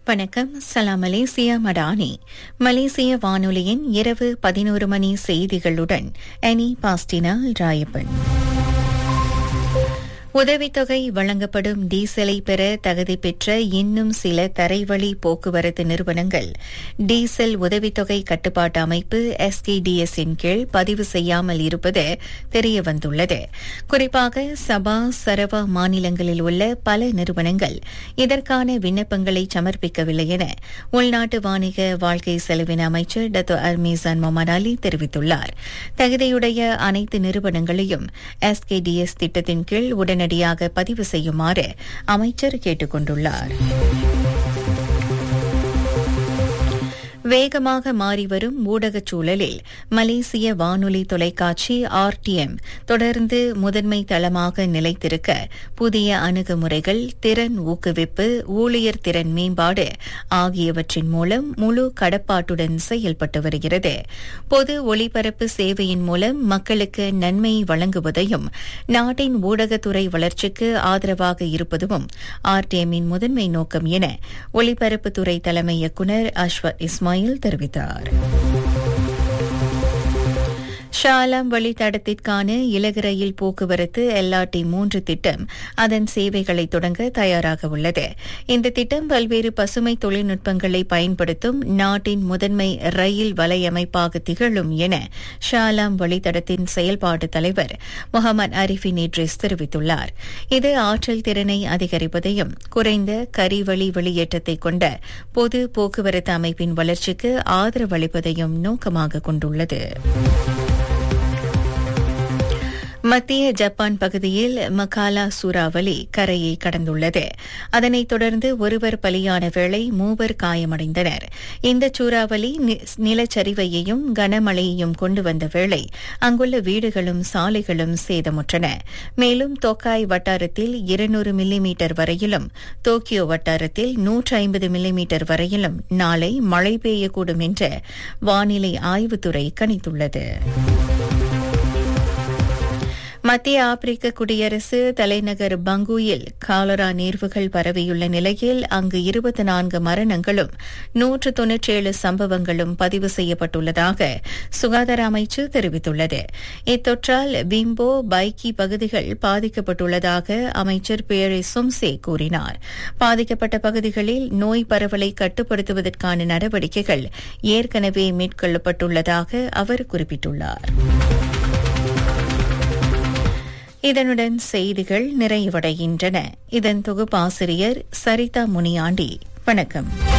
வணக்கம் சலாம் மலேசியா மடானி மலேசிய வானொலியின் இரவு பதினோரு மணி செய்திகளுடன் அனி பாஸ்டினால் ராயப்பன் உதவித்தொகை வழங்கப்படும் டீசலை பெற தகுதி பெற்ற இன்னும் சில தரைவழி போக்குவரத்து நிறுவனங்கள் டீசல் உதவித்தொகை கட்டுப்பாட்டு அமைப்பு எஸ்டிடிஎஸ் இன் கீழ் பதிவு செய்யாமல் இருப்பது தெரியவந்துள்ளது குறிப்பாக சபா சரவா மாநிலங்களில் உள்ள பல நிறுவனங்கள் இதற்கான விண்ணப்பங்களை சமர்ப்பிக்கவில்லை என உள்நாட்டு வாணிக வாழ்க்கை செலவின அமைச்சர் டத்தோ அர்மீசான் மொமன் அலி தெரிவித்துள்ளார் தகுதியுடைய அனைத்து நிறுவனங்களையும் எஸ்கேடிஎஸ் திட்டத்தின் கீழ் உடனடி உடனடியாக பதிவு செய்யுமாறு அமைச்சர் கேட்டுக் கொண்டுள்ளார் வேகமாக மாறிவரும் ஊடகச் சூழலில் மலேசிய வானொலி தொலைக்காட்சி ஆர்டிஎம் தொடர்ந்து முதன்மை தளமாக நிலைத்திருக்க புதிய அணுகுமுறைகள் திறன் ஊக்குவிப்பு ஊழியர் திறன் மேம்பாடு ஆகியவற்றின் மூலம் முழு கடப்பாட்டுடன் செயல்பட்டு வருகிறது பொது ஒளிபரப்பு சேவையின் மூலம் மக்களுக்கு நன்மை வழங்குவதையும் நாட்டின் ஊடகத்துறை வளர்ச்சிக்கு ஆதரவாக இருப்பதும் ஆர்டிஎம்மின் முதன்மை நோக்கம் என ஒலிபரப்புத்துறை தலைமை இயக்குநர் அஸ்வத் இஸ்மாயில் இஸ்மாயில் தெரிவித்தார் ஷாலாம் வழித்தடத்திற்கான இலகு ரயில் போக்குவரத்து எல்ஆர்டி மூன்று திட்டம் அதன் சேவைகளை தொடங்க தயாராக உள்ளது இந்த திட்டம் பல்வேறு பசுமை தொழில்நுட்பங்களை பயன்படுத்தும் நாட்டின் முதன்மை ரயில் வலையமைப்பாக திகழும் என ஷாலாம் வழித்தடத்தின் செயல்பாட்டு தலைவர் முகமது அரிஃபின் இட்ரிஸ் தெரிவித்துள்ளார் இது ஆற்றல் திறனை அதிகரிப்பதையும் குறைந்த கரிவழி வெளியேற்றத்தை கொண்ட பொது போக்குவரத்து அமைப்பின் வளர்ச்சிக்கு ஆதரவளிப்பதையும் நோக்கமாக கொண்டுள்ளது மத்திய ஜப்பான் பகுதியில் மகாலா சூறாவளி கரையை கடந்துள்ளது அதனைத் தொடர்ந்து ஒருவர் பலியான வேளை மூவர் காயமடைந்தனர் இந்த சூறாவளி நிலச்சரிவையையும் கனமழையையும் கொண்டு வந்த வேளை அங்குள்ள வீடுகளும் சாலைகளும் சேதமுற்றன மேலும் தோக்காய் வட்டாரத்தில் இருநூறு மில்லிமீட்டர் வரையிலும் டோக்கியோ வட்டாரத்தில் நூற்று ஐம்பது மில்லிமீட்டர் வரையிலும் நாளை மழை பெய்யக்கூடும் என்று வானிலை ஆய்வுத்துறை கணித்துள்ளது மத்திய ஆப்பிரிக்க குடியரசு தலைநகர் பங்குயில் காலரா நேர்வுகள் பரவியுள்ள நிலையில் அங்கு இருபத்தி நான்கு மரணங்களும் நூற்று தொன்னூற்றேழு சம்பவங்களும் பதிவு செய்யப்பட்டுள்ளதாக சுகாதார அமைச்சு தெரிவித்துள்ளது இத்தொற்றால் பிம்போ பைக்கி பகுதிகள் பாதிக்கப்பட்டுள்ளதாக அமைச்சர் பேரே சும்சே கூறினார் பாதிக்கப்பட்ட பகுதிகளில் நோய் பரவலை கட்டுப்படுத்துவதற்கான நடவடிக்கைகள் ஏற்கனவே மேற்கொள்ளப்பட்டுள்ளதாக அவர் குறிப்பிட்டுள்ளார் இதனுடன் செய்திகள் நிறைவடைகின்றன இதன் தொகுப்பாசிரியர் சரிதா முனியாண்டி வணக்கம்